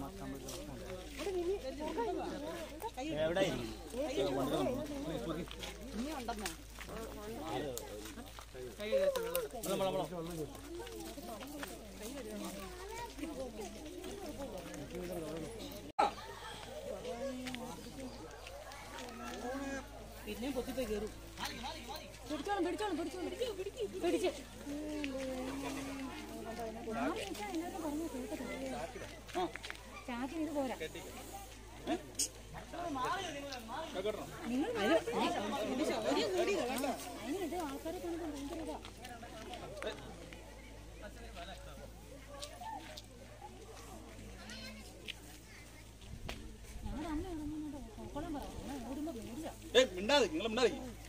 പിന്നെയും പൊത്തിപ്പോയി കയറും പിടിച്ചോളും പിടിച്ചോളും പിടിച്ചോളും പിടിച്ച് ചാക്കിന് ഇത് പോരാ നിങ്ങൾ അതിനിത് ആൾക്കാരെ കാണുമ്പോൾ ഭയങ്കര ഇതാ ഞങ്ങളുടെ അമ്മ ഇറങ്ങുന്നുണ്ടോ നോക്കണം പറ അങ്ങനെ ഓടുമ്പോ പേടിയാ ഏയ് മിണ്ടാതെ നിങ്ങൾ മിണ്ടാതെ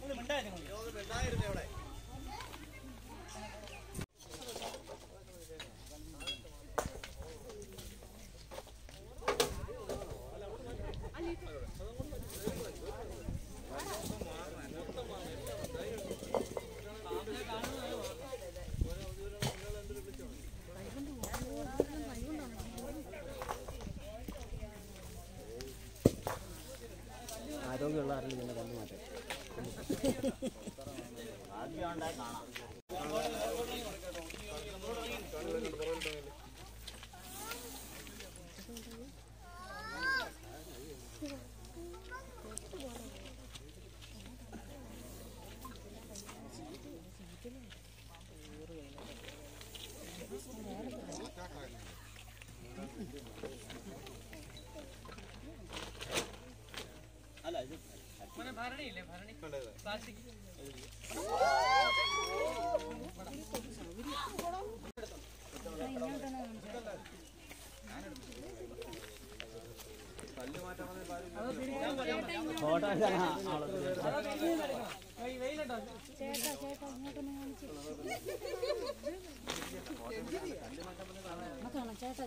ആരോഗ്യമുള്ള ആരെങ്കിലും ഇങ്ങനെ കണ്ടു മാറ്റം ഫോട്ടോ ചേട്ടാ ചേട്ടാ ഇങ്ങോട്ടൊന്ന് കാണിച്ച് നമുക്കാണ് ചേട്ടാ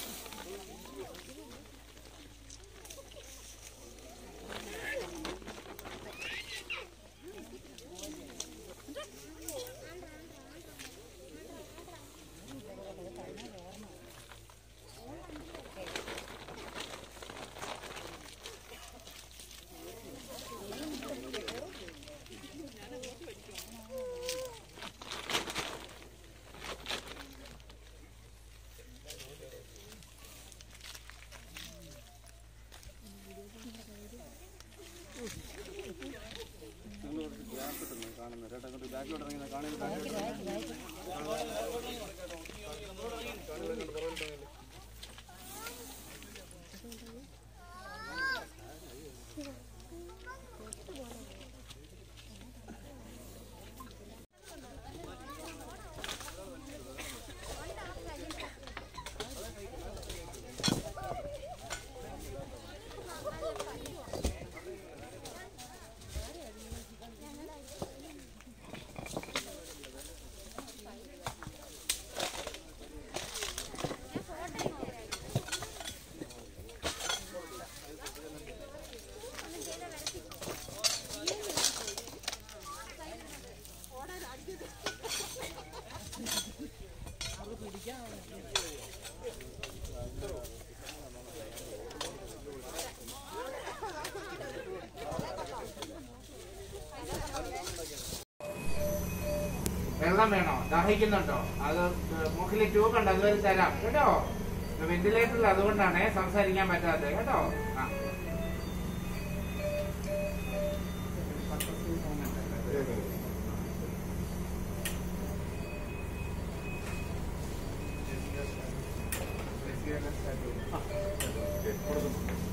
കാണുന്നത് ചേട്ടാ അങ്ങോട്ട് ബാക്കിലോട്ട് ഇറങ്ങി കാണുന്നത് വെള്ളം വേണോ ദാഹിക്കുന്നുണ്ടോ അത് മുഖിൽ ട്യൂബ് ഉണ്ട് അതുവരെ തരാം കേട്ടോ വെന്റിലേറ്ററിൽ അതുകൊണ്ടാണ് സംസാരിക്കാൻ പറ്റാത്തത് കേട്ടോ ആ കൊടുക്കുന്നു